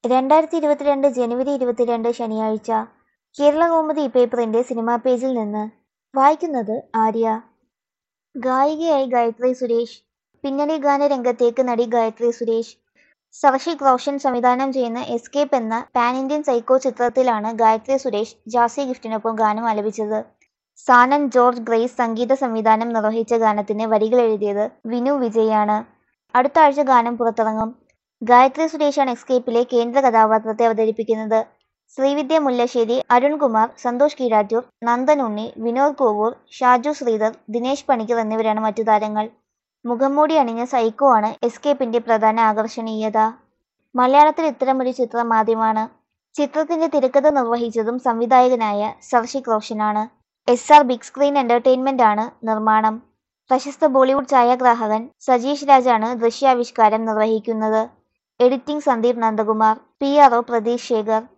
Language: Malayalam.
രണ്ടായിരത്തി ഇരുപത്തിരണ്ട് ജനുവരി ഇരുപത്തിരണ്ട് ശനിയാഴ്ച കേരളകൗമുദി പേപ്പറിന്റെ സിനിമാ പേജിൽ നിന്ന് വായിക്കുന്നത് ആര്യ ഗായികയായി ഗായത്രി സുരേഷ് പിന്നണി ഗാനരംഗത്തേക്ക് നടി ഗായത്രി സുരേഷ് സർഷിക് റോഷൻ സംവിധാനം ചെയ്യുന്ന എസ്കേപ്പ് എന്ന പാൻ ഇന്ത്യൻ സൈക്കോ ചിത്രത്തിലാണ് ഗായത്രി സുരേഷ് ജാസി ഗിഫ്റ്റിനൊപ്പം ഗാനം ആലപിച്ചത് സാനൻ ജോർജ് ഗ്രേസ് സംഗീത സംവിധാനം നിർവഹിച്ച ഗാനത്തിന് വരികൾ എഴുതിയത് വിനു വിജയാണ് അടുത്ത ആഴ്ച ഗാനം പുറത്തിറങ്ങും ഗായത്രി സുരേഷാണ് എസ്കേപ്പിലെ കേന്ദ്ര കഥാപാത്രത്തെ അവതരിപ്പിക്കുന്നത് ശ്രീവിദ്യ മുല്ലശ്ശേരി അരുൺകുമാർ സന്തോഷ് കീഴാറ്റൂർ നന്ദൻ ഉണ്ണി വിനോദ് കോവൂർ ഷാജു ശ്രീധർ ദിനേശ് പണിക്കർ എന്നിവരാണ് മറ്റു താരങ്ങൾ മുഖംമൂടി അണിഞ്ഞ സൈക്കോ ആണ് എസ്കേപ്പിന്റെ പ്രധാന ആകർഷണീയത മലയാളത്തിൽ ഇത്തരമൊരു ചിത്രം ആദ്യമാണ് ചിത്രത്തിന്റെ തിരക്കഥ നിർവഹിച്ചതും സംവിധായകനായ സർഷിക് റോഷനാണ് S R big screen entertainment ആണ് നിർമ്മാണം പ്രശസ്ത ബോളിവുഡ് ഛായാഗ്രാഹകൻ സജീഷ് രാജാണ് ദൃശ്യാവിഷ്കാരം നിർവഹിക്കുന്നത് editing Sandeep Nandakumar P R O Pratheesh Shekhar